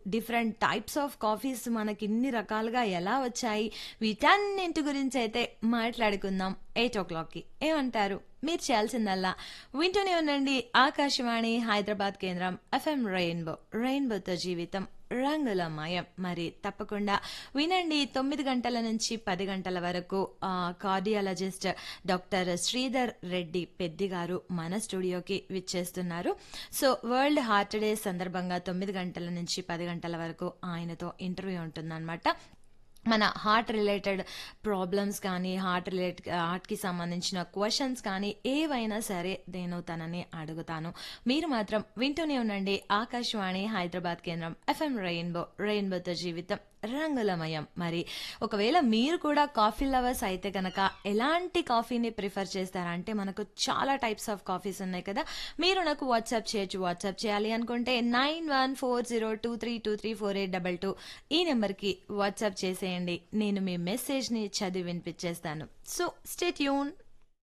different types of coffees మనకి ఇన్ని రకాలుగా ఎలా వచ్చాయి వీటన్నింటి గురించి అయితే మాట్లాడుకుందాం ఎయిట్ ఓ క్లాక్కి ఏమంటారు మీరు చేయాల్సిందల్లా వింటూనే ఉండండి ఆకాశవాణి హైదరాబాద్ కేంద్రం ఎఫ్ఎం రెయిన్బో రెయిన్బోతో జీవితం రంగుల మయం మరి తప్పకుండా వినండి తొమ్మిది గంటల నుంచి పది గంటల వరకు కార్డియాలజిస్ట్ డాక్టర్ శ్రీధర్ రెడ్డి పెద్ది గారు మన స్టూడియోకి విచ్చేస్తున్నారు సో వరల్డ్ హార్ట్ డే సందర్భంగా తొమ్మిది గంటల నుంచి పది గంటల వరకు ఆయనతో ఇంటర్వ్యూ ఉంటుందన్నమాట మన హార్ట్ రిలేటెడ్ ప్రాబ్లమ్స్ కానీ హార్ట్ రిలేట్ హార్ట్కి సంబంధించిన క్వశ్చన్స్ కానీ ఏవైనా సరే నేను తనని అడుగుతాను మీరు మాత్రం వింటూనే ఉండండి ఆకాశవాణి హైదరాబాద్ కేంద్రం ఎఫ్ఎం రెయిన్బో రెయిన్బోతో జీవితం రంగులమయం మరి ఒకవేళ మీరు కూడా కాఫీ లవర్స్ అయితే కనుక ఎలాంటి కాఫీని ప్రిఫర్ చేస్తారంటే మనకు చాలా టైప్స్ ఆఫ్ కాఫీస్ ఉన్నాయి కదా మీరు నాకు వాట్సాప్ చేయొచ్చు వాట్సాప్ చేయాలి అనుకుంటే nine one four zero two three two three four eight double two ఈ నెంబర్కి వాట్సాప్ చేసేయండి నేను మీ మెసేజ్ని చదివి వినిపించేస్తాను సో స్టేట్ యూన్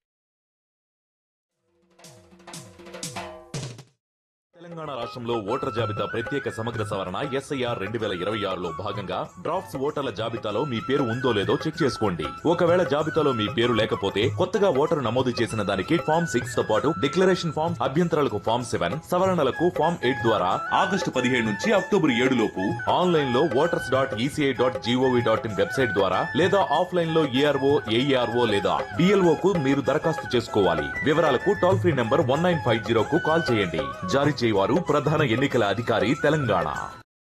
తెలంగాణ రాష్ట్రంలో ఓటర్ జాబితా ప్రత్యేక సమగ్ర సవరణ ఎస్ఐఆర్ రెండు వేల ఇరవై ఆరులో భాగంగా డ్రాఫ్ట్స్ ఓటర్ల జాబితాలో మీ పేరు ఉందో లేదో చెక్ చేసుకోండి ఒకవేళ జాబితాలో మీ పేరు లేకపోతే కొత్తగా ఓటరు నమోదు చేసిన దానికి ఫామ్ సిక్స్ తో పాటు డిక్లరేషన్ ఫామ్ అభ్యంతరాలకు ఫామ్ సెవెన్ సవరణలకు ఫామ్ ఎయిట్ ద్వారా ఆగస్టు పదిహేడు నుంచి అక్టోబర్ ఏడు లోపు ఆన్లైన్ లో voters dot ECI dot GOV dot in website ద్వారా లేదా ఆఫ్లైన్ లో ఏఆర్ఓ ఏఈఆర్ఓ లేదా డిఎల్ఓ కు మీరు దరఖాస్తు చేసుకోవాలి వివరాలకు toll free number one nine five zero కు కాల్ చేయండి జారీ చేయవారు ప్రధాన ఎన్నికల అధికారి తెలంగాణ